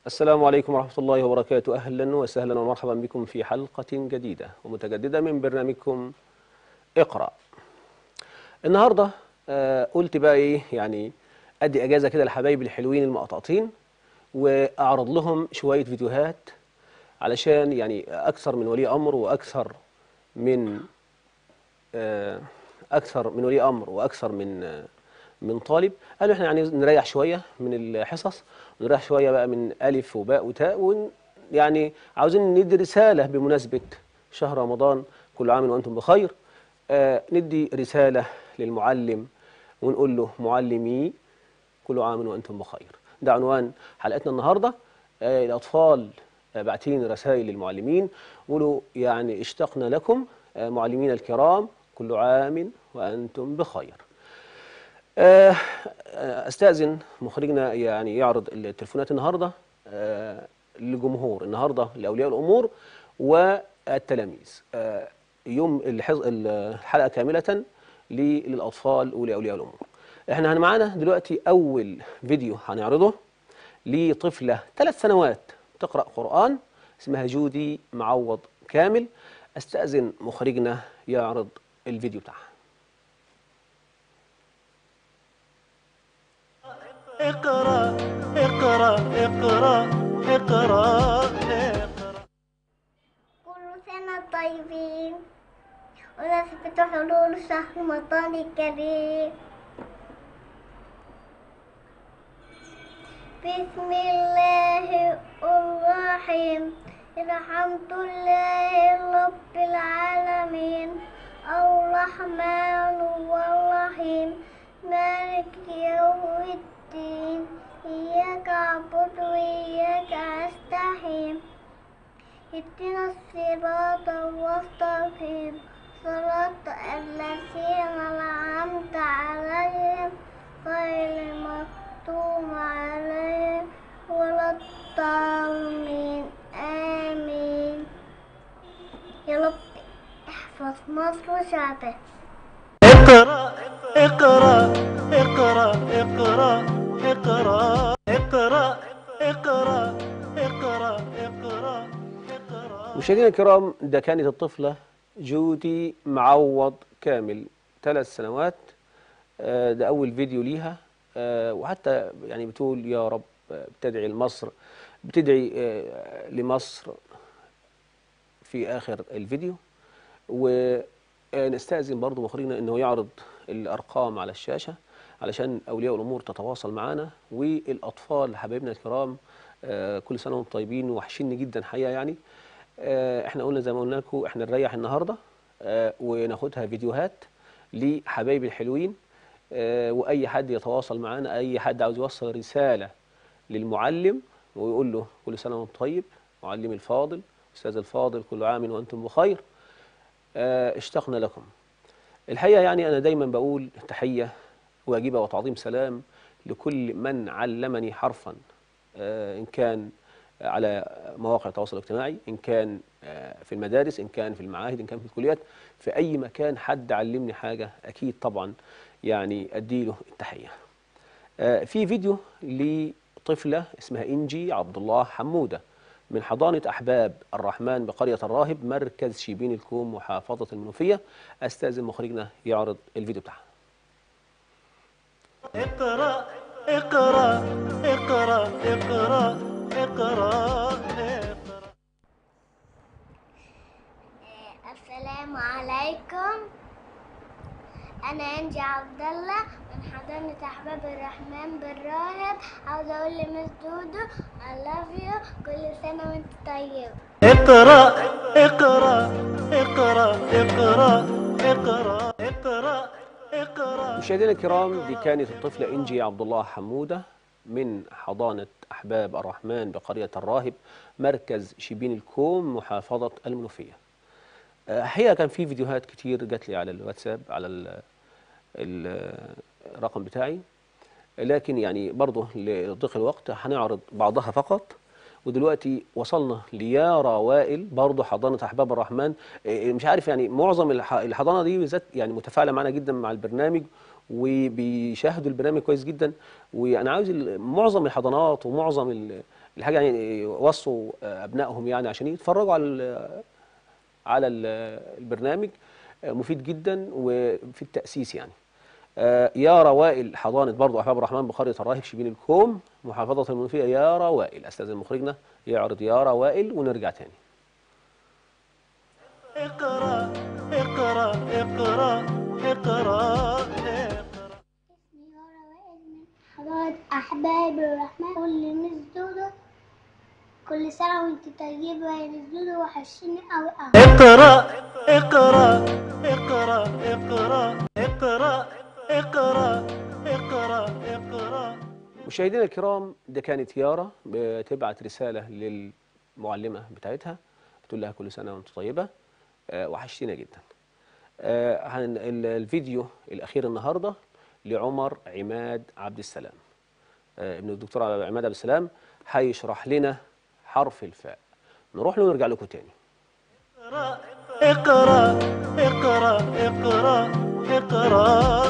السلام عليكم ورحمة الله وبركاته أهلا وسهلا ومرحبا بكم في حلقة جديدة ومتجددة من برنامجكم اقرأ النهاردة آه، قلت بقى إيه يعني أدي أجازة كده لحبايبي الحلوين المقطعطين وأعرض لهم شوية فيديوهات علشان يعني أكثر من ولي أمر وأكثر من آه، أكثر من ولي أمر وأكثر من آه، من طالب قالوا احنا يعني نريح شويه من الحصص ونريح شويه بقى من الف وباء وتاء ون يعني عاوزين ندي رساله بمناسبه شهر رمضان كل عام وانتم بخير آه ندي رساله للمعلم ونقول له معلمي كل عام وانتم بخير ده عنوان حلقتنا النهارده آه الاطفال آه باعتين رسائل للمعلمين قولوا يعني اشتقنا لكم آه معلمين الكرام كل عام وانتم بخير آه، استاذن مخرجنا يعني يعرض التليفونات النهارده آه، للجمهور النهارده لاولياء الامور والتلاميذ آه، يوم الحز- الحلقه كامله ل- للاطفال ولاولياء الامور احنا هن- معانا دلوقتي اول فيديو هنعرضه لطفله ثلاث سنوات تقرا قران اسمها جودي معوض كامل استاذن مخرجنا يعرض الفيديو بتاعها اقرا اقرا اقرا اقرا اقرا كل سنة طيبين ونسبة حلول شهر رمضان الكريم بسم الله الرحيم الحمد لله رب العالمين الرحمن الرحيم مالك يوم الدين إياك أعبد وإياك أستعين اهدنا الصراط المستقيم صراط الذين أنعمت عليهم غير المغضوب عليهم ولا الضالين آمين يا رب احفظ مصر وشعبها اقرا اقرا اقرا اقرا اقرا اقرا اقرا اقرا اقرا اقرا مشاهدينا الكرام ده كانت الطفلة جودي معوض كامل ثلاث سنوات آه، ده أول فيديو ليها آه، وحتى يعني بتقول يا رب آه، بتدعي لمصر بتدعي آه، لمصر في آخر الفيديو ونستأذن برضو مخرجنا أنه يعرض الأرقام على الشاشة علشان أولياء الأمور تتواصل معنا والأطفال حبايبنا الكرام آه، كل سنة وانتم طيبين وحشيني جدا حقيقة يعني آه، احنا قلنا زي ما قلنا لكم احنا نريح النهارده آه، وناخدها فيديوهات لحبايبي الحلوين آه، واي حد يتواصل معانا اي حد عاوز يوصل رساله للمعلم ويقول له كل سنه وانت طيب معلمي الفاضل استاذ الفاضل كل عام وانتم بخير آه، اشتقنا لكم الحقيقه يعني انا دايما بقول تحيه واجبه وتعظيم سلام لكل من علمني حرفا آه، ان كان على مواقع التواصل الاجتماعي ان كان آه، في المدارس ان كان في المعاهد ان كان في الكليات في اي مكان حد علمني حاجه اكيد طبعا يعني اديله التحيه آه، في فيديو لطفله اسمها انجي عبد الله حموده من حضانه احباب الرحمن بقريه الراهب مركز شيبين الكوم محافظه المنوفيه استاذن مخرجنا يعرض الفيديو بتاعها اقرا اقرا اقرا اقرا اقرا اقرا السلام عليكم انا انجي عبد الله من حضانة احباب الرحمن بالراهب عاوزة اقول لمس دودو I love you كل سنة وانت طيب اقرا اقرا اقرا اقرا اقرا اقرا اقرا مشاهدينا الكرام دي كانت الطفلة إنجي عبد الله حمودة من حضانة أحباب الرحمن بقرية الراهب مركز شبين الكوم محافظة المنوفية آه، الحقيقة كان في فيديوهات كتير جات لي على الواتساب على ال- ال- الرقم بتاعي لكن يعني برضه لضيق الوقت هنعرض بعضها فقط ودلوقتي وصلنا ليارا وائل برضه حضانه احباب الرحمن إيه، مش عارف يعني معظم الح- الحضانه دي بالذات يعني متفاعله معنا جدا مع البرنامج وبيشاهدوا البرنامج كويس جدا وانا عاوز ال- معظم الحضانات ومعظم ال- الحاجه يعني يوصوا آه، ابنائهم يعني عشان يتفرجوا على ال- على ال- البرنامج آه، مفيد جدا وفي التاسيس يعني آه، يا روائل حضانه برضه احباب الرحمن بقريه الراهب شبين الكوم محافظه المنوفيه يا روائل استاذن مخرجنا يعرض يا روائل ونرجع تاني اقرأ اقرأ اقرأ اقرأ اقرأ اسمي يارا وائل من حضارة أحباب الرحمن كل مس دودو كل سنة وانت طيبة يا مس دودو وحشيني أوي أوي اقرأ اقرأ اقرأ اقرأ اقرأ اقرأ اقرأ اقرأ مشاهدينا الكرام ده كانت يارا بتبعت رسالة للمعلمة بتاعتها بتقول لها كل سنة وانت طيبة آه، وحشتينا جدا آه، هن- ال- الفيديو الأخير النهاردة لعمر عماد عبد السلام آه، ابن الدكتور عماد عبد السلام هيشرح لنا حرف الفاء نروح له ونرجع لكم تاني اقرأ اقرأ اقرأ اقرأ اقرأ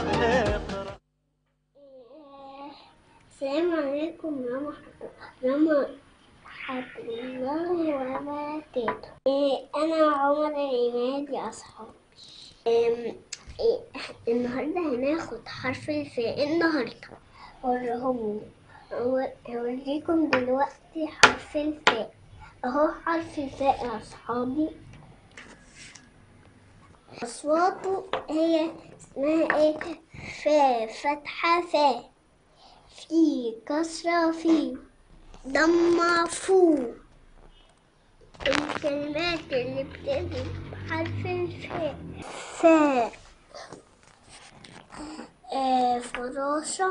السلام عليكم ورحمة الله وبركاته إيه، أنا عمر عماد يا أصحابي إيه، إيه، النهاردة هناخد حرف الفاء النهاردة أوريهم أوريكم دلوقتي حرف الفاء أهو حرف الفاء يا أصحابي أصواته هي اسمها إيه فا فتحة فا في كسرة في ضمة فو الكلمات اللي بتبدأ بحرف الفاء فاء آه فراشة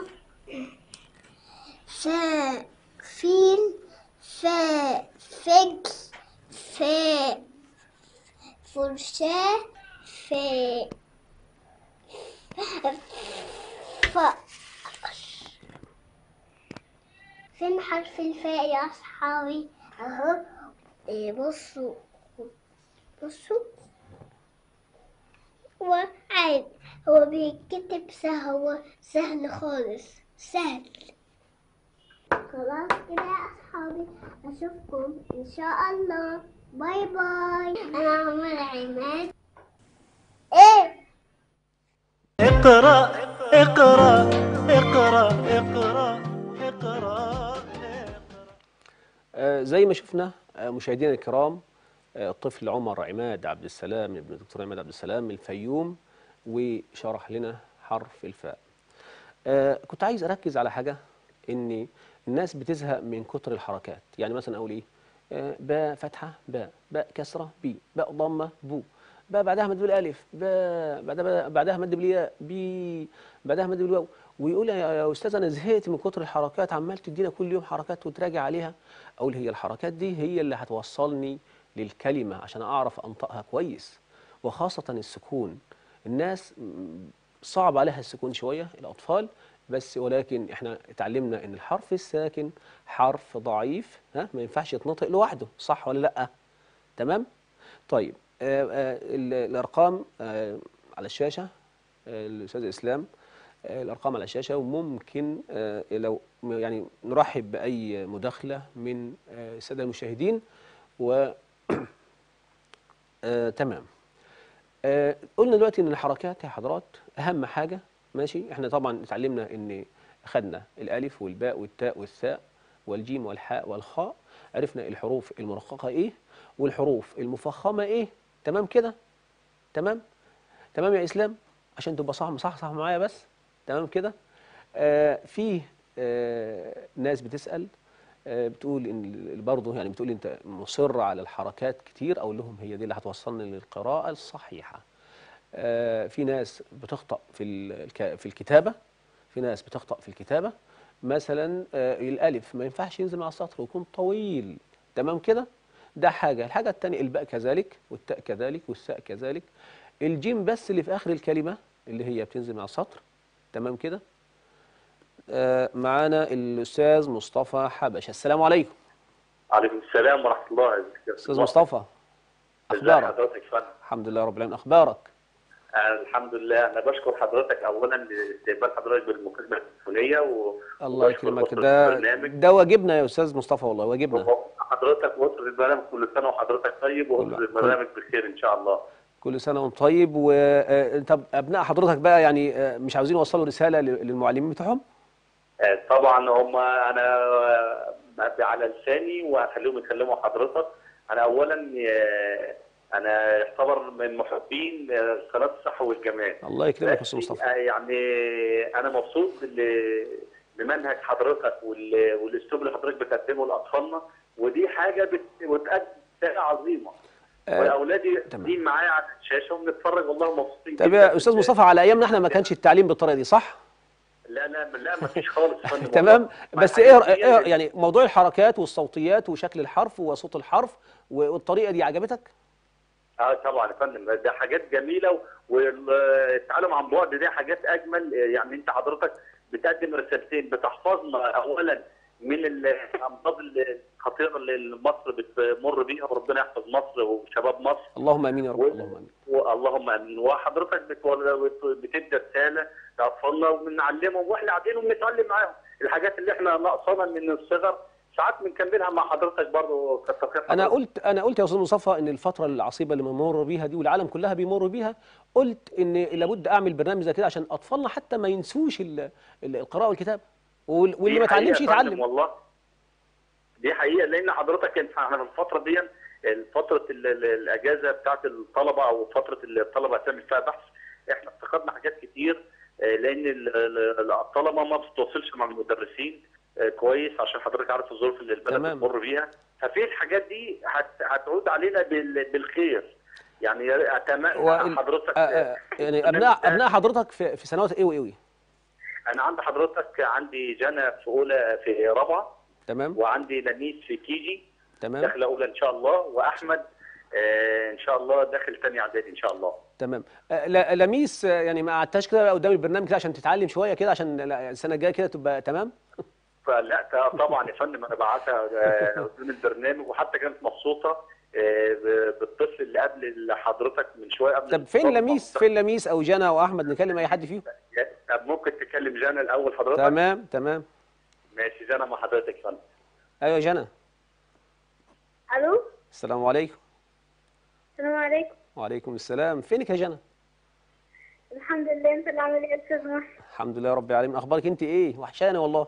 فاء فيل فاء فجل فاء فرشاة فاء فاء فين حرف الفاء يا أصحابي أهو إيه بصوا بصوا هو عادي هو بيتكتب سهل هو سهل خالص سهل خلاص كده يا أصحابي أشوفكم إن شاء الله باي باي أنا عمر عماد إيه اقرأ اقرأ اقرأ اقرأ اقرأ آه، زي ما شفنا آه، مشاهدينا الكرام آه، الطفل عمر عماد عبد السلام ابن الدكتور عماد عبد السلام من الفيوم وشرح لنا حرف الفاء آه، كنت عايز اركز على حاجه ان الناس بتزهق من كتر الحركات يعني مثلا اقول ايه آه، باء فتحه باء باء كسره بي باء ضمه بو باء بعدها مد بالالف باء بعدها بعدها مد بالياء بي بعدها مد بالواو ويقول يا يا استاذ انا زهقت من كتر الحركات عمال تدينا كل يوم حركات وتراجع عليها اقول هي الحركات دي هي اللي هتوصلني للكلمه عشان اعرف انطقها كويس وخاصه السكون الناس م، صعب عليها السكون شويه الاطفال بس ولكن احنا اتعلمنا ان الحرف الساكن حرف ضعيف ها ما ينفعش يتنطق لوحده صح ولا لا تمام طيب آه آه ال- الارقام آه على الشاشه آه الاستاذ اسلام آه الارقام على الشاشه وممكن آه لو يعني نرحب باي مداخله من آه الساده المشاهدين و آه تمام آه قلنا دلوقتي ان الحركات يا حضرات اهم حاجه ماشي احنا طبعا اتعلمنا ان خدنا الالف والباء والتاء والثاء والجيم والحاء والخاء عرفنا الحروف المرققه ايه والحروف المفخمه ايه تمام كده تمام تمام يا اسلام عشان تبقى صح صح صح معايا بس تمام كده آه في آه ناس بتسال آه بتقول ان برضه يعني بتقول انت مصر على الحركات كتير اقول لهم هي دي اللي هتوصلني للقراءه الصحيحه آه في ناس بتخطأ في الك- في الكتابه في ناس بتخطأ في الكتابه مثلا آه الالف ما ينفعش ينزل مع السطر ويكون طويل تمام كده ده حاجه الحاجه الثانيه الباء كذلك والتاء كذلك والساء كذلك الجيم بس اللي في اخر الكلمه اللي هي بتنزل مع السطر تمام كده آه معانا الاستاذ مصطفى حبش السلام عليكم عليكم السلام ورحمة الله وبركاته استاذ مصطفى ازي اخبارك حضرتك يا فندم الحمد لله رب العالمين اخبارك آه، الحمد لله انا بشكر حضرتك اولا لاستقبال حضرتك بالمكالمه التليفونيه و... الله وبشكر يكرمك أسرة ده البرنامج. ده واجبنا يا استاذ مصطفى والله واجبنا حضرتك واسره البرنامج كل سنه وحضرتك طيب واسره كل- البرنامج بخير ان شاء الله كل سنه وانت طيب و آه، طب ابناء حضرتك بقى يعني آه، مش عاوزين يوصلوا رساله لل- للمعلمين بتوعهم آه، طبعا هم انا آه، على لساني وهخليهم يكلموا حضرتك انا اولا آه، انا يعتبر من محبين آه، قناه الصحه والجمال الله يكرمك يا استاذ مصطفى آه، يعني انا مبسوط ل- بمنهج حضرتك وال- والاسلوب اللي حضرتك بتقدمه لاطفالنا ودي حاجه بت- بتقدم رساله عظيمه آه، واولادي تمام. قاعدين معايا على الشاشه وبنتفرج والله مبسوطين طب جداً. يا استاذ مصطفى على ايامنا احنا ما كانش التعليم بالطريقه دي صح لا لا لا ما فيش خالص يا فندم تمام والله. بس مع ايه الحاجات دي إيه يعني موضوع الحركات والصوتيات وشكل الحرف وصوت الحرف والطريقه دي عجبتك اه طبعا يا فندم ده حاجات جميله والتعلم عن بعد دي حاجات اجمل يعني انت حضرتك بتقدم رسالتين بتحفظنا اولا من الامراض الخطيره اللي مصر بتمر بيها وربنا يحفظ مصر وشباب مصر اللهم امين يا رب و- اللهم امين اللهم امين وحضرتك بتول- بتدي رساله لاطفالنا وبنعلمهم واحنا قاعدين وبنتعلم معاهم الحاجات اللي احنا ناقصانا من الصغر ساعات بنكملها مع حضرتك برضه كتر خير انا حضرتك. قلت انا قلت يا استاذ مصطفى ان الفتره العصيبه اللي بنمر بيها دي والعالم كلها بيمر بيها قلت ان لابد اعمل برنامج زي كده عشان اطفالنا حتى ما ينسوش ال- ال- القراءه والكتابه وال- واللي دي ما اتعلمش حقيقة يا فندم يتعلم والله دي حقيقه لان حضرتك انت احنا في الفتره دي فتره ال- ال- الاجازه بتاعت الطلبه او فتره اللي الطلبه هتعمل فيها بحث احنا افتقدنا حاجات كتير آه، لان ال- ال- الطلبه ما بتتواصلش مع المدرسين آه، كويس عشان حضرتك عارف الظروف اللي البلد تمام. بتمر بيها ففي الحاجات دي هت- هتعود علينا بال- بالخير يعني اتمنى وال- حضرتك آه، آه، يعني البرنامج ابناء ده- ابناء حضرتك في في سنوات ايه وايه انا عند حضرتك عندي جنى في اولى في رابعه تمام وعندي لميس في كيجي تمام داخل اولى ان شاء الله واحمد آه ان شاء الله داخل ثاني اعدادي ان شاء الله تمام آه، لا- لميس آه، يعني ما قعدتش كده قدام البرنامج كده عشان تتعلم شويه كده عشان لا- السنه الجايه كده تبقى تمام فلا ت- طبعا يا فندم انا بعتها آه، قدام البرنامج وحتى كانت مبسوطه آه، ب- بالطفل اللي قبل حضرتك من شويه قبل طب فين الفطار. لميس فين لميس او جنى او احمد نكلم اي حد فيهم طب ممكن تكلم جانا الاول حضرتك تمام تمام ماشي جانا مع حضرتك يا فندم ايوه جنى الو السلام عليكم السلام عليكم وعليكم السلام فينك يا جنى الحمد لله انت اللي عامل ايه يا استاذ محسن الحمد لله رب العالمين اخبارك انت ايه وحشاني والله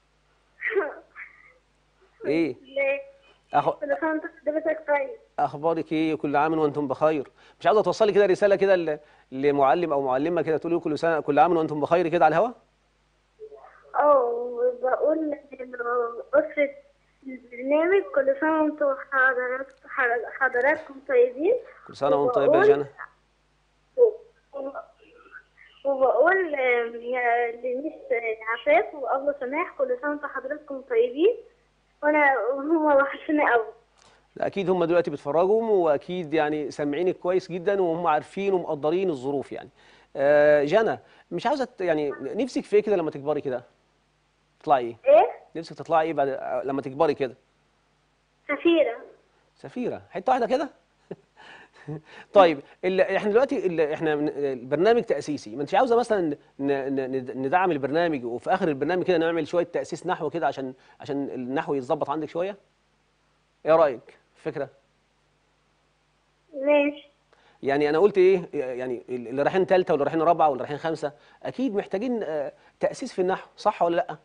ايه ليه أخ... كل سنه وانت حضرتك طيب اخبارك ايه كل عام وانتم بخير مش عاوزه توصلي كده رساله كده ل... لمعلم او معلمه كده تقولي له كل سنه كل عام وانتم بخير كده على الهوا اه بقول أسرة البرنامج كل سنة وانتم حضرات حضراتكم طيبين كل سنه وانت طيبه يا جنى و- وبقول آم، يا لميس عفاف وأبو سماح كل سنة وانتم حضراتكم طيبين وانا هما وحشوني قوي لا، اكيد هم دلوقتي بيتفرجوا واكيد يعني سامعينك كويس جدا وهم عارفين ومقدرين الظروف يعني آه جنى مش عاوزه ت- يعني نفسك في ايه كده لما تكبري كده تطلعي ايه ايه نفسك تطلعي ايه بعد لما تكبري كده سفيرة سفيرة حتة واحدة كده طيب ال... احنا دلوقتي ال... احنا من- البرنامج تأسيسي ما انتش عاوزة مثلا ن... ن... ن- ندعم البرنامج وفي آخر البرنامج كده نعمل شوية تأسيس نحو كده عشان عشان النحو يتظبط عندك شوية ايه رأيك فكرة ماشي يعني انا قلت ايه يعني اللي رايحين ثالثة واللي رايحين رابعة واللي رايحين خمسة اكيد محتاجين آه، تأسيس في النحو صح ولا لا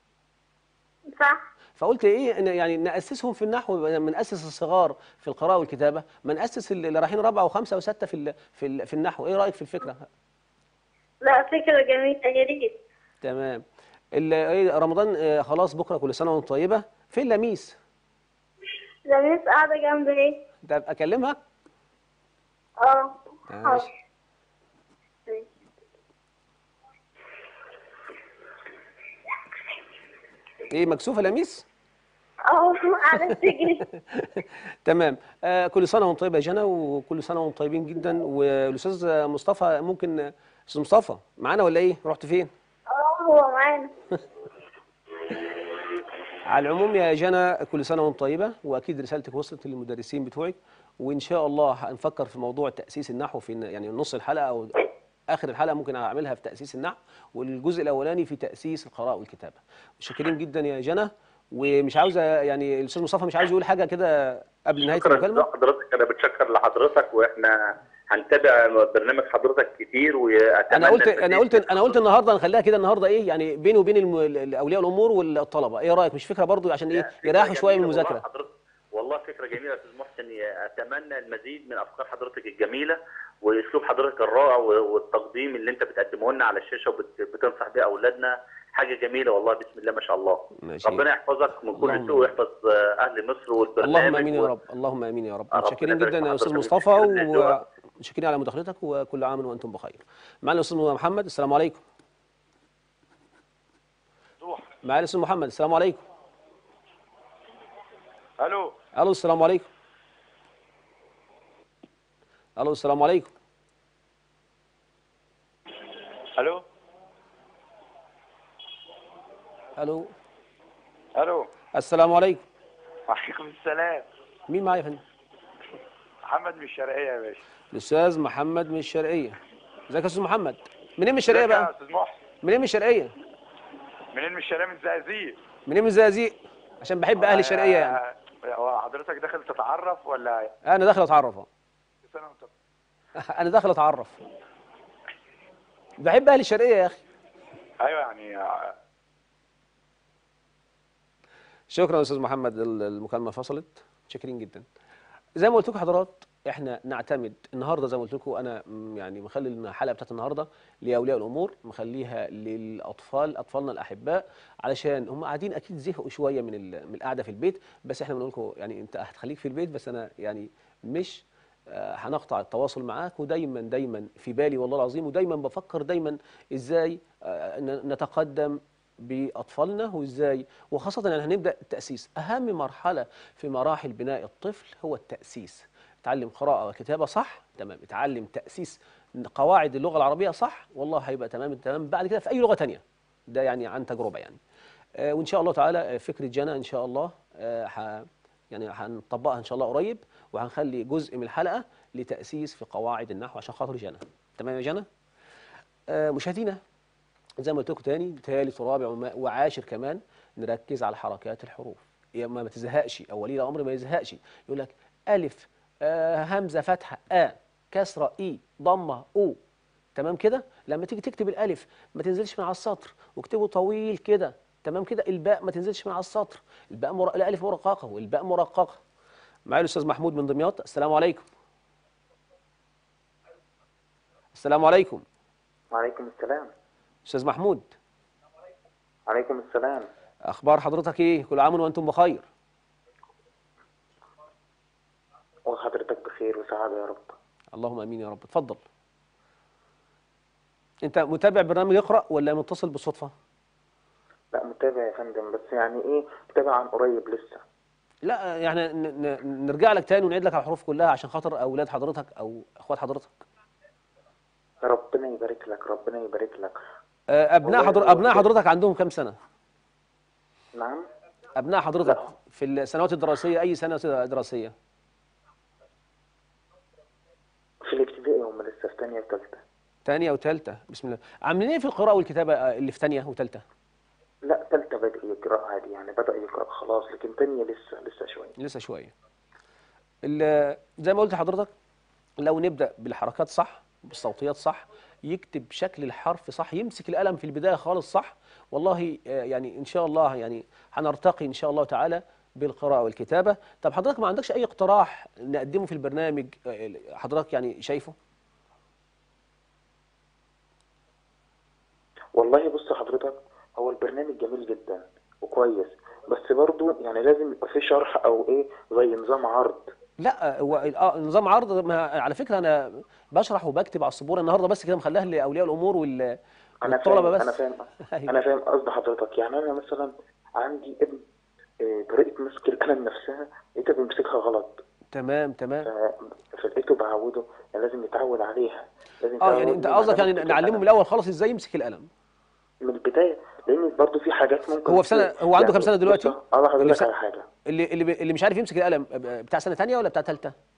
صح فقلت ايه إن يعني ناسسهم في النحو ما ناسس الصغار في القراءه والكتابه ما ناسس اللي رايحين رابعه وخمسه وسته في ال- في ال- في النحو ايه رايك في الفكره لا فكرة جميلة يا ريت تمام ال- إيه رمضان آه، خلاص بكره كل سنه وانت طيبه فين لميس لميس قاعدة جنبي ايه طب اكلمها اه ماشي. حاضر ماشي. ايه مكسوفه لميس اه قاعدة تجري تمام آه كل سنه وانت طيبه يا جنى وكل سنه وانتم طيبين جدا والاستاذ مصطفى ممكن استاذ مصطفى معانا ولا ايه رحت فين اه هو معانا على العموم يا جنى كل سنه وانت طيبه واكيد رسالتك وصلت للمدرسين بتوعك وان شاء الله هنفكر في موضوع تاسيس النحو في يعني نص الحلقه او اخر الحلقه ممكن اعملها في تاسيس النحو والجزء الاولاني في تاسيس القراءه والكتابه شاكرين جدا يا جنى ومش عاوزه يعني الاستاذ مصطفى مش عاوز يقول حاجه كده قبل نهايه شكرا المكالمه لحضرتك انا بتشكر لحضرتك واحنا هنتابع برنامج حضرتك كتير واتمنى انا قلت المزيد انا قلت انا قلت النهارده نخليها كده النهارده ايه يعني بيني وبين الم- اولياء الامور والطلبه ايه رايك مش فكره برضو عشان ايه فكرة يريحوا شويه من جميلة والله المذاكره حضرتك والله فكره جميله يا استاذ محسن اتمنى المزيد من افكار حضرتك الجميله واسلوب حضرتك الرائع والتقديم اللي انت بتقدمه لنا على الشاشه وبتنصح بيه اولادنا حاجه جميله والله بسم الله ما شاء الله ماشي. ربنا يحفظك من كل اللهم سوء ويحفظ اهل مصر والبرنامج اللهم امين يا و- رب اللهم امين يا رب ربنا متشكرين يبارك جدا في يا استاذ حضرتك مصطفى ويشكرنا الدعاء. ومتشكرين على مداخلتك وكل عام وانتم بخير معنا الاستاذ محمد السلام عليكم معنا الاستاذ محمد السلام عليكم الو الو السلام عليكم الو السلام عليكم الو الو الو السلام عليكم وعليكم السلام مين معايا يا فندم محمد من الشرقيه يا باشا الاستاذ محمد من الشرقيه ازيك يا استاذ محمد منين من الشرقيه ازيك يا بقى استاذ محسن منين من الشرقيه منين من الشرقيه من الزقازيق منين من الزقازيق عشان بحب اهل الشرقيه يعني يعني هو حضرتك داخل تتعرف ولا انا داخل اتعرف أهو. سنه وانت انا داخل اتعرف بحب اهل الشرقيه يا اخي ايوه يعني آه، شكرا يا استاذ محمد ال- المكالمه فصلت شاكرين جدا زي ما قلت لكم حضرات احنا نعتمد النهارده زي ما قلت لكم انا م- يعني مخلي الحلقه بتاعت النهارده لاولياء الامور مخليها للاطفال اطفالنا الاحباء علشان هم قاعدين اكيد زهقوا شويه من ال- من القعده في البيت بس احنا بنقول لكم يعني انت هتخليك في البيت بس انا يعني مش آه، هنقطع التواصل معاك ودايما دايما في بالي والله العظيم ودايما بفكر دايما ازاي آه، ن- نتقدم باطفالنا وازاي وخاصه يعني هنبدا التاسيس اهم مرحله في مراحل بناء الطفل هو التاسيس اتعلم قراءه وكتابه صح تمام اتعلم تاسيس قواعد اللغه العربيه صح والله هيبقى تمام تمام بعد كده في اي لغه تانية ده يعني عن تجربه يعني آه، وان شاء الله تعالى آه، فكره جنى ان شاء الله آه، ح- يعني هنطبقها ان شاء الله قريب وهنخلي جزء من الحلقه لتاسيس في قواعد النحو عشان خاطر جنى تمام يا جنى آه، مشاهدينا زي ما قلت لكم تاني ثالث ورابع وما- وعاشر كمان نركز على حركات الحروف يا ما ما تزهقش او ولي الامر ما يزهقش يقول لك الف آه همزه فتحه ا كسره اي ضمه او تمام كده لما تيجي تكتب الالف ما تنزلش من على السطر واكتبه طويل كده تمام كده الباء ما تنزلش من على السطر الباء مر... الالف مرققه والباء مرققه معايا الاستاذ محمود من دمياط السلام عليكم السلام عليكم وعليكم السلام استاذ محمود عليكم السلام اخبار حضرتك ايه كل عام وانتم بخير وحضرتك بخير وسعادة يا رب اللهم امين يا رب اتفضل انت متابع برنامج اقرا ولا متصل بالصدفه لا متابع يا فندم بس يعني ايه متابع عن قريب لسه لا يعني ن- ن- نرجع لك تاني ونعيد لك على الحروف كلها عشان خاطر اولاد حضرتك او اخوات حضرتك ربنا يبارك لك ربنا يبارك لك آه، ابناء والله حضر... هو ابناء كده. حضرتك عندهم كام سنه نعم ابناء حضرتك في السنوات الدراسيه اي سنه دراسيه في الابتدائي هم لسه في تانية وتالتة ثانيه وثالثه بسم الله عاملين ايه في القراءه والكتابه آه، اللي في ثانيه وثالثه لا تالتة بدأ يقرأ عادي يعني بدأ يقرأ خلاص لكن تانية لسه لسه شوية لسه شويه ال- زي ما قلت لحضرتك لو نبدا بالحركات صح بالصوتيات صح يكتب شكل الحرف صح يمسك القلم في البدايه خالص صح والله آه، يعني ان شاء الله يعني هنرتقي ان شاء الله تعالى بالقراءه والكتابه طب حضرتك ما عندكش اي اقتراح نقدمه في البرنامج آه، حضرتك يعني شايفه والله بص حضرتك هو البرنامج جميل جدا وكويس بس برضو يعني لازم يبقى فيه شرح او ايه زي نظام عرض لا هو اه نظام عرض ما على فكره انا بشرح وبكتب على السبوره النهارده بس كده مخليها لاولياء الامور وال انا والطلبه فاهم بس انا فاهم أيوة. انا فاهم قصد حضرتك يعني انا مثلا عندي ابن آه، طريقه مسك القلم نفسها لقيته بيمسكها غلط تمام تمام ف- فلقيته بعوده يعني لازم يتعود عليها لازم اه يتعود يعني انت إنه قصدك يعني يمسك نعلمه القلم من الاول خالص ازاي يمسك القلم من البدايه لان برضه في حاجات ممكن هو في سنة- تكون- هو عنده يعني كام سنة دلوقتي؟ بص، اقول اللي في لحضرتك سنة- على حاجه اللي اللي اللي مش عارف يمسك القلم بتاع سنه ثانيه ولا بتاع ثالثه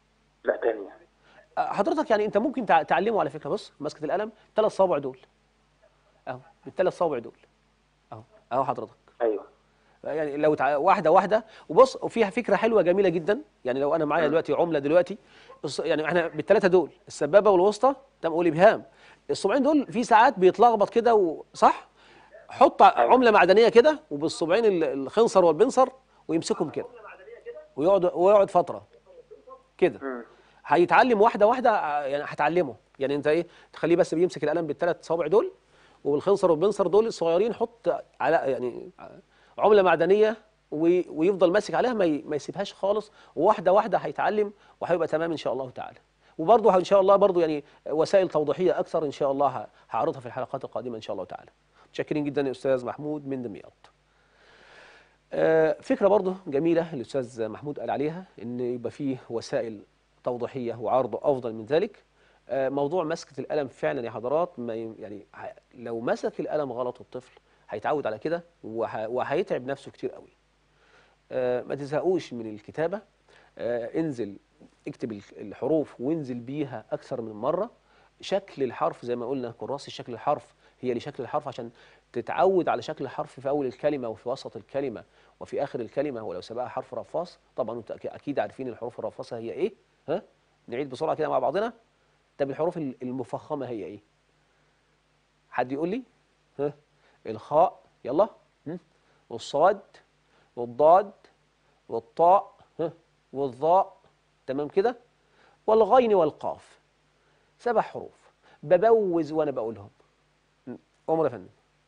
لا تانية آه، حضرتك يعني انت ممكن تع- تعلمه على فكره بص مسكه القلم ثلاث صوابع دول اهو بالثلاث صوابع دول اهو اهو حضرتك ايوه يعني لو تع... واحده واحده وبص وفيها فكره حلوه جميله جدا يعني لو انا معايا دلوقتي عمله دلوقتي الص- يعني احنا بالثلاثه دول السبابه والوسطى تمام والابهام الصبعين دول في ساعات بيتلخبط كده و... صح حط ع- عمله معدنيه كده وبالصبعين ال- الخنصر والبنصر ويمسكهم كده ويقعد ويقعد فتره كده هيتعلم واحده واحده ع- يعني هتعلمه يعني انت ايه تخليه بس بيمسك القلم بالثلاث صوابع دول وبالخنصر والبنصر دول الصغيرين حط على يعني عمله معدنيه وي- ويفضل ماسك عليها ما ي- ما يسيبهاش خالص وواحده واحده هيتعلم وهيبقى تمام ان شاء الله تعالى وبرضه ان شاء الله برضه يعني وسائل توضيحيه اكثر ان شاء الله ه- هعرضها في الحلقات القادمه ان شاء الله تعالى متشكرين جدا يا استاذ محمود من دمياط آه، فكره برضه جميله الاستاذ محمود قال عليها ان يبقى فيه وسائل توضيحيه وعرض افضل من ذلك آه، موضوع مسكه القلم فعلا يا حضرات ما ي- يعني ه- لو مسك القلم غلط الطفل هيتعود على كده وه- وهيتعب نفسه كتير قوي آه، ما تزهقوش من الكتابه آه، انزل اكتب الح- الحروف وانزل بيها اكثر من مره شكل الحرف زي ما قلنا كراسه شكل الحرف هي لشكل الحرف عشان تتعود على شكل الحرف في اول الكلمه وفي وسط الكلمه وفي اخر الكلمه ولو سبقها حرف رفاص طبعا انتوا أكي- اكيد عارفين الحروف الرفاصه هي ايه ها نعيد بسرعه كده مع بعضنا طب الحروف ال- المفخمه هي ايه حد يقول لي ها الخاء يلا هم؟ والصاد والضاد والطاء ها والظاء تمام كده والغين والقاف سبع حروف ببوز وانا بقولهم م. عمر يا فندم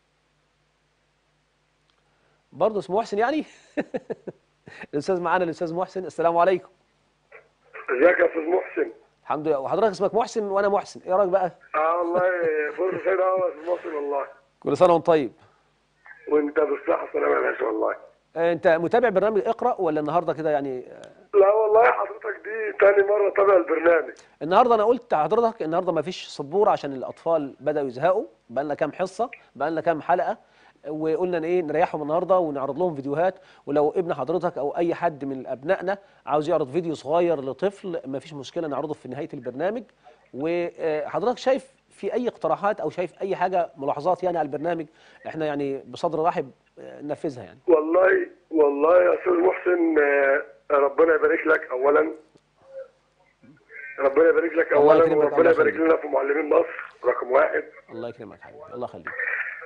برضه اسمه محسن يعني الاستاذ معانا الاستاذ محسن السلام عليكم ازيك يا استاذ محسن الحمد لله وحضرتك اسمك محسن وانا محسن ايه رايك بقى اه والله فرصه سعيده قوي يا استاذ محسن والله كل سنه وانت طيب وانت بالصحه والسلامه يا باشا والله آه، انت متابع برنامج اقرا ولا النهارده كده يعني آه، لا والله حضرتك دي تاني مره تابع البرنامج النهارده انا قلت لحضرتك النهارده ما فيش سبوره عشان الاطفال بداوا يزهقوا بقى لنا كام حصه بقى لنا كام حلقه وقلنا ان ايه نريحهم النهارده ونعرض لهم فيديوهات ولو ابن حضرتك او اي حد من ابنائنا عاوز يعرض فيديو صغير لطفل ما فيش مشكله نعرضه في نهايه البرنامج وحضرتك شايف في اي اقتراحات او شايف اي حاجه ملاحظات يعني على البرنامج احنا يعني بصدر رحب آه، ننفذها يعني والله والله يا استاذ محسن آه، ربنا يبارك لك اولا ربنا يبارك لك الله اولا يكرمك، وربنا الله يبارك يخليك. لنا في معلمين مصر رقم واحد الله يكرمك حبيبي الله يخليك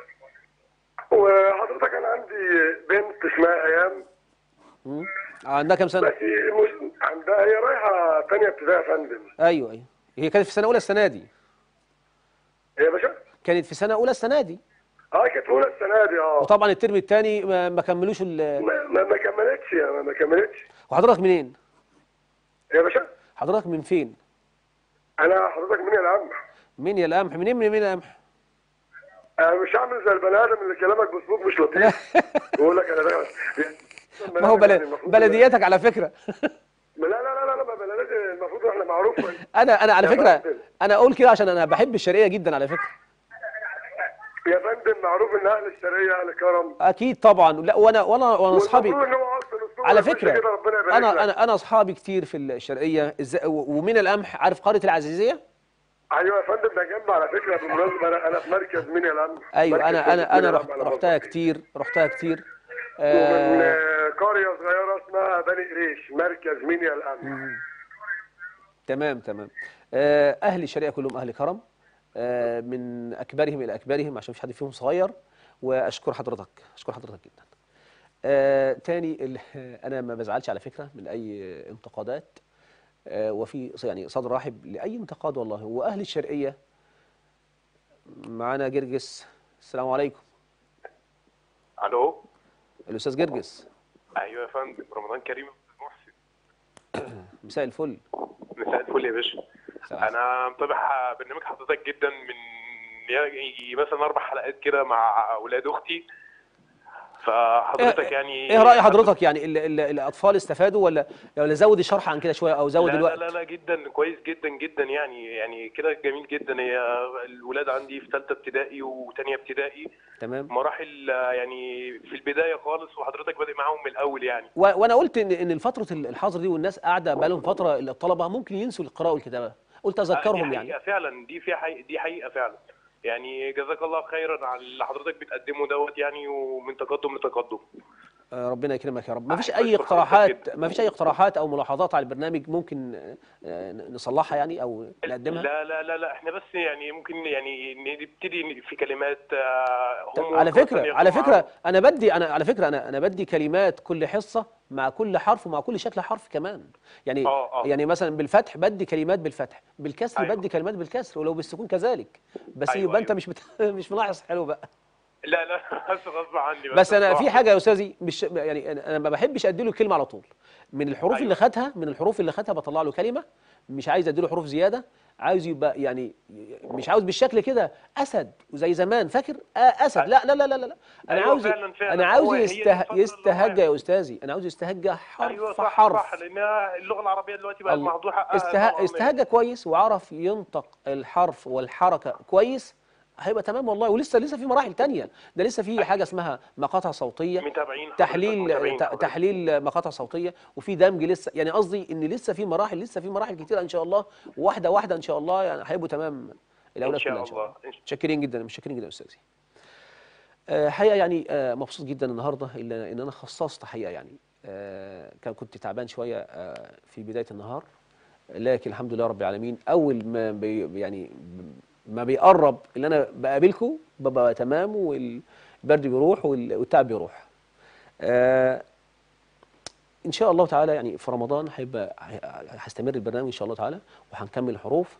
وحضرتك انا عندي بنت اسمها ايام مم. عندها كام سنه بس مش عندها هي رايحه ثانيه ابتدائي يا فندم ايوه ايوه هي كانت في سنه اولى السنه دي هي يا باشا كانت في سنه اولى السنه دي اه كانت اولى السنه دي اه وطبعا الترم الثاني ما, ما كملوش ال- ما, ما, ما كملتش يا ما, ما كملتش وحضرتك منين؟ يا باشا حضرتك من فين؟ انا حضرتك منين يا عم مين يا القمح؟ منين من مين يا قمح؟ انا مش هعمل زي البني ادم اللي كلامك باسلوب مش لطيف يقول لك انا ده ما هو بل... بلدياتك على فكره لا لا لا لا لا ما بلديات المفروض احنا معروف انا انا على يا فكره فندم. انا اقول كده عشان انا بحب الشرقيه جدا على فكره يا فندم معروف ان اهل الشرقيه اهل كرم اكيد طبعا لا وانا وانا وانا اصحابي والمفروض ان هو اصلا اسلوب على الباشا فكره كده ربنا يبارك انا لك. انا انا اصحابي كتير في الشرقيه إز- و- ومن القمح عارف قريه العزيزيه؟ ايوه يا فندم ده جنب على فكره بالمناسبه انا انا في مركز مين يا لم ايوه مركز انا انا مركز انا مين يا رحت لم على رحتها بلطة. كتير رحتها كتير ومن آه آه، قريه صغيره اسمها بني قريش مركز مين يا الامن تمام تمام آه، اهل الشرقيه كلهم اهل كرم آه، من اكبرهم الى اكبرهم عشان مفيش حد فيهم صغير واشكر حضرتك اشكر حضرتك جدا آه، تاني ال- انا ما بزعلش على فكره من اي انتقادات آه، وفي يعني صدر رحب لاي انتقاد والله واهل الشرقيه معانا جرجس السلام عليكم الو الاستاذ جرجس ايوه يا فندم رمضان كريم يا أستاذ محسن مساء الفل مساء الفل يا باشا مساء انا متابع برنامج حضرتك جدا من يجي مثلا اربع حلقات كده مع اولاد اختي فحضرتك يعني ايه راي حضرتك يعني ال ال الاطفال استفادوا ولا ولا زود الشرح عن كده شويه او زود لا الوقت لا لا لا جدا كويس جدا جدا يعني يعني كده جميل جدا هي الولاد عندي في ثالثه ابتدائي وثانيه ابتدائي تمام مراحل آه، يعني في البدايه خالص وحضرتك بادئ معاهم من الاول يعني و- وانا قلت ان ان فتره الحظر دي والناس قاعده بقالهم فتره الطلبه ممكن ينسوا القراءه والكتابه قلت اذكرهم دي يعني حقيقة فعلا دي فيها حقيقة دي حقيقة فعلا يعني جزاك الله خيرا على اللي حضرتك بتقدمه دوت يعني ومن تقدم لتقدم آه، ربنا يكرمك يا رب ما فيش أحب اي أشكر حضرتك اقتراحات جداً. ما فيش اي اقتراحات او ملاحظات على البرنامج ممكن آه، آه، نصلحها يعني او نقدمها لا لا لا لا احنا بس يعني ممكن يعني نبتدي في كلمات آه، طب هم على مثلاً فكره ياخدوا على معاهم. فكره انا بدي انا على فكره انا انا بدي كلمات كل حصه مع كل حرف ومع كل شكل حرف كمان يعني آه، آه. يعني مثلا بالفتح بدي كلمات بالفتح بالكسر أيوة. بدي كلمات بالكسر ولو بالسكون كذلك بس أيوة، يبقى انت أيوة. مش بت... مش ملاحظ حلو بقى لا لا بس غصب عني بس انا في بصراحة. حاجه يا استاذي مش يعني انا أنا ما بحبش ادي له الكلمه على طول من الحروف أيوة. اللي خدها من الحروف اللي خدها بطلع له كلمه مش عايز ادي له حروف زياده عاوز يبقى يعني مش عاوز بالشكل كده اسد وزي زمان فاكر آه اسد لا لا لا لا لا انا أيوة عاوز فعلاً، فعلاً. انا عاوز هو هي دي يسته الفترة اللي يستهجى هو يا استاذي انا عاوز يستهجى حرف ايوه صح حرف صح لان اللغه العربيه دلوقتي بقت الله. مهدور حقها استه... طبعاً. استهجى كويس وعرف ينطق الحرف والحركه كويس هيبقى تمام والله ولسه لسه في مراحل تانية ده لسه في حاجه اسمها مقاطع صوتيه متابعين حضرتك، تحليل متابعين ت- حضرتك. تحليل مقاطع صوتيه وفي دمج لسه يعني قصدي ان لسه في مراحل لسه في مراحل كتيره ان شاء الله واحده واحده ان شاء الله يعني هيبقوا تمام الاولاد إن شاء كلها ان شاء الله الله. إن شاء- متشكرين جدا متشكرين جدا يا استاذي آه، حقيقه يعني آه، مبسوط جدا النهارده إلا- ان انا خصصت حقيقه يعني آه، كان كنت تعبان شويه آه، في بدايه النهار لكن الحمد لله رب العالمين اول ما بي يعني ما بيقرب اللي انا بقابلكم ببقى تمام والبرد بيروح وال- والتعب بيروح آه، ان شاء الله تعالى يعني في رمضان هيبقى هيستمر البرنامج ان شاء الله تعالى وهنكمل الحروف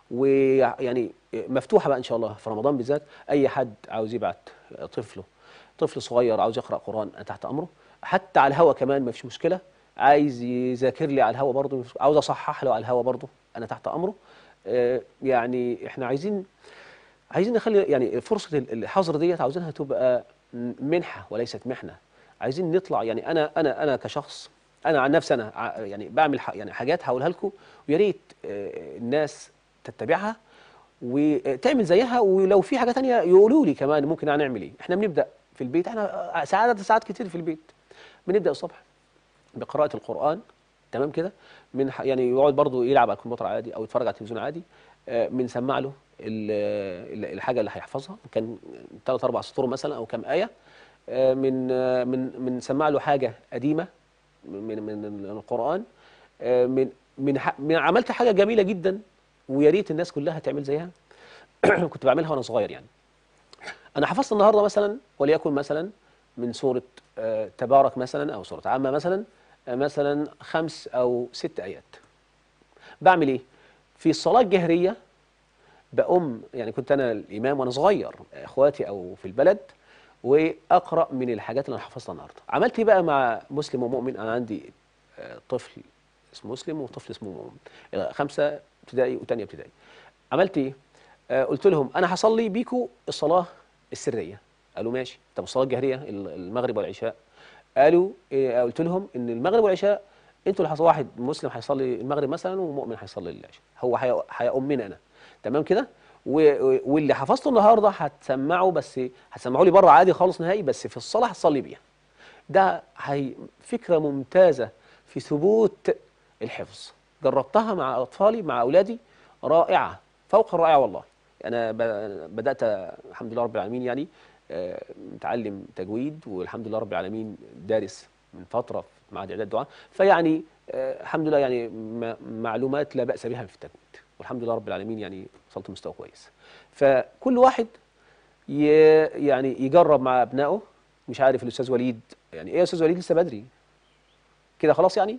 ويعني مفتوحه بقى ان شاء الله في رمضان بالذات اي حد عاوز يبعت طفله طفل صغير عاوز يقرا قران انا تحت امره حتى على الهوا كمان ما فيش مشكله عايز يذاكر لي على الهوا برضه عاوز اصحح له على الهوا برضه انا تحت امره آه، يعني احنا عايزين عايزين نخلي يعني فرصه الحظر ديت عاوزينها تبقى منحه وليست محنه عايزين نطلع يعني انا انا انا كشخص انا عن نفسي انا ع- يعني بعمل ح- يعني حاجات هقولها لكم ويا ريت آه، الناس تتبعها وتعمل زيها ولو في حاجه تانية يقولوا لي كمان ممكن نعمل ايه احنا بنبدا في البيت احنا آه، ساعات ساعات كتير في البيت بنبدا الصبح بقراءه القران تمام كده من ح- يعني يقعد برضه يلعب على الكمبيوتر عادي او يتفرج على التلفزيون عادي آه، بنسمع له ال- ال- الحاجه اللي هيحفظها كان ثلاث اربع سطور مثلا او كام ايه آه، من آه، من بنسمع له حاجه قديمه من من القران آه، من من ح- من عملت حاجه جميله جدا ويا ريت الناس كلها تعمل زيها كنت بعملها وانا صغير يعني انا حفظت النهارده مثلا وليكن مثلا من سوره آه، تبارك مثلا او سوره عامه مثلا آه، مثلا خمس او ست ايات بعمل ايه في الصلاه الجهريه بقوم يعني كنت انا الامام وانا صغير اخواتي او في البلد واقرا من الحاجات اللي انا حفظتها النهارده عملت ايه بقى مع مسلم ومؤمن انا عندي آه، طفل اسمه مسلم وطفل اسمه مؤمن آه، خمسه ابتدائي وثانيه ابتدائي عملت ايه آه، قلت لهم انا هصلي بيكم الصلاه السريه قالوا ماشي طب الصلاه الجهريه ال- المغرب والعشاء قالوا إيه قلت لهم ان المغرب والعشاء انتوا اللي هص- واحد مسلم هيصلي المغرب مثلا ومؤمن هيصلي العشاء هو هي- هيؤمني انا تمام كده و- واللي حفظته النهارده هتسمعه بس هتسمعوا لي بره عادي خالص نهائي بس في الصلاه هتصلي بيها ده هي فكره ممتازه في ثبوت الحفظ جربتها مع اطفالي مع اولادي رائعه فوق الرائعه والله انا ب- بدات الحمد لله رب العالمين يعني آه، متعلم تجويد والحمد لله رب العالمين دارس من فتره في معهد اعداد الدعاء فيعني آه، الحمد لله يعني م- معلومات لا باس بها في التجويد والحمد لله رب العالمين يعني وصلت لمستوى كويس فكل واحد ي- يعني يجرب مع ابنائه مش عارف الاستاذ وليد يعني ايه يا استاذ وليد لسه بدري كده خلاص يعني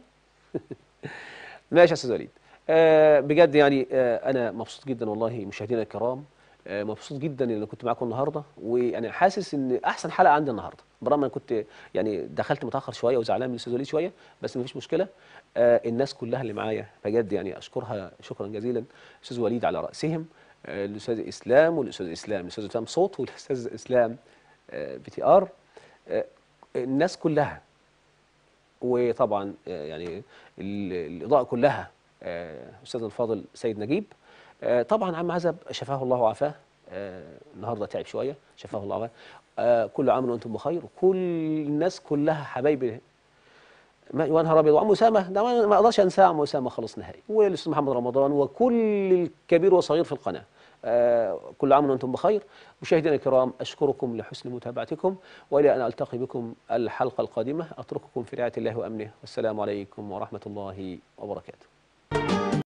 ماشي يا استاذ وليد آه بجد يعني آه انا مبسوط جدا والله مشاهدينا الكرام آه مبسوط جدا ان كنت معاكم النهارده وانا حاسس ان احسن حلقه عندي النهارده برغم ان كنت يعني دخلت متاخر شويه وزعلان من الاستاذ وليد شويه بس مفيش مشكله آه الناس كلها اللي معايا بجد يعني اشكرها شكرا جزيلا الاستاذ وليد على راسهم آه الاستاذ اسلام والاستاذ اسلام الاستاذ اسلام صوت والاستاذ اسلام آه بي تي ار آه الناس كلها وطبعا آه، يعني ال- الاضاءه كلها آه، استاذنا الفاضل سيد نجيب آه، طبعا عم عزب شفاه الله وعافاه آه، النهارده تعب شويه شفاه الله وعافاه آه، كل عام وانتم بخير وكل الناس كلها حبايبي ما يا نهار ابيض وعم اسامه ده ما ما اقدرش انساه عم اسامه خلاص نهائي والاستاذ محمد رمضان وكل الكبير والصغير في القناه آه كل عام وانتم بخير مشاهدينا الكرام اشكركم لحسن متابعتكم والى ان التقي بكم الحلقه القادمه اترككم في رعايه الله وامنه والسلام عليكم ورحمه الله وبركاته